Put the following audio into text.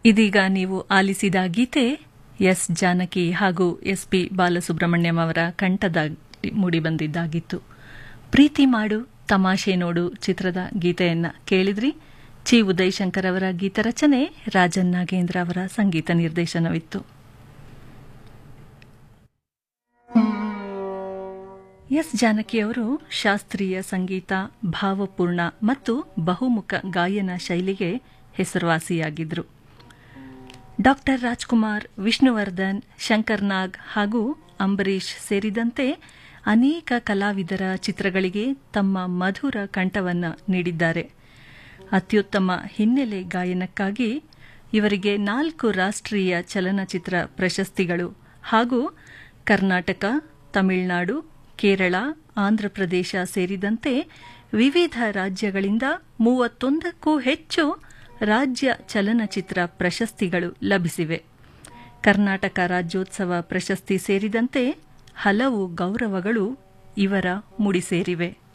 ಇದೀಗ ನೀವು ಆಲಿಸಿದ ಗೀತೆ ಎಸ್ ಜಾನಕಿ ಹಾಗೂ ಎಸ್ ಪಿ ಬಾಲಸುಬ್ರಹ್ಮಣ್ಯಂ ಅವರ ಕಂಠದ ಮೂಡಿಬಂದಿದ್ದಾಗಿತ್ತು ಪ್ರೀತಿ ಮಾಡು ತಮಾಷೆ ನೋಡು ಚಿತ್ರದ ಗೀತೆಯನ್ನ ಕೇಳಿದ್ರಿ ಚಿ ಉದಯಶಂಕರ್ ಅವರ ಗೀತರಚನೆ ರಾಜನ್ ನಾಗೇಂದ್ರ ಅವರ ಸಂಗೀತ ನಿರ್ದೇಶನವಿತ್ತು ಎಸ್ ಜಾನಕಿ ಅವರು ಶಾಸ್ತ್ರೀಯ ಸಂಗೀತ ಭಾವಪೂರ್ಣ ಮತ್ತು ಬಹುಮುಖ ಗಾಯನ ಶೈಲಿಗೆ ಹೆಸರುವಾಸಿಯಾಗಿದ್ದರು ಡಾಕ್ಟರ್ ರಾಜ್ಕುಮಾರ್ ವಿಷ್ಣುವರ್ಧನ್ ಶಂಕರ್ ನಾಗ್ ಹಾಗೂ ಅಂಬರೀಷ್ ಸೇರಿದಂತೆ ಅನೇಕ ಕಲಾವಿದರ ಚಿತ್ರಗಳಿಗೆ ತಮ್ಮ ಮಧುರ ಕಂಠವನ್ನು ನೀಡಿದ್ದಾರೆ ಅತ್ಯುತ್ತಮ ಹಿನ್ನೆಲೆ ಗಾಯನಕ್ಕಾಗಿ ಇವರಿಗೆ ನಾಲ್ಕು ರಾಷ್ಟ್ರೀಯ ಚಲನಚಿತ್ರ ಪ್ರಶಸ್ತಿಗಳು ಹಾಗೂ ಕರ್ನಾಟಕ ತಮಿಳುನಾಡು ಕೇರಳ ಆಂಧ್ರಪ್ರದೇಶ ಸೇರಿದಂತೆ ವಿವಿಧ ರಾಜ್ಯಗಳಿಂದ ಮೂವತ್ತೊಂದಕ್ಕೂ ಹೆಚ್ಚು ರಾಜ್ಯ ಚಲನಚಿತ್ರ ಪ್ರಶಸ್ತಿಗಳು ಲಭಿಸಿವೆ ಕರ್ನಾಟಕ ರಾಜ್ಯೋತ್ಸವ ಪ್ರಶಸ್ತಿ ಸೇರಿದಂತೆ ಹಲವು ಗೌರವಗಳು ಇವರ ಮುಡಿಸೇರಿವೆ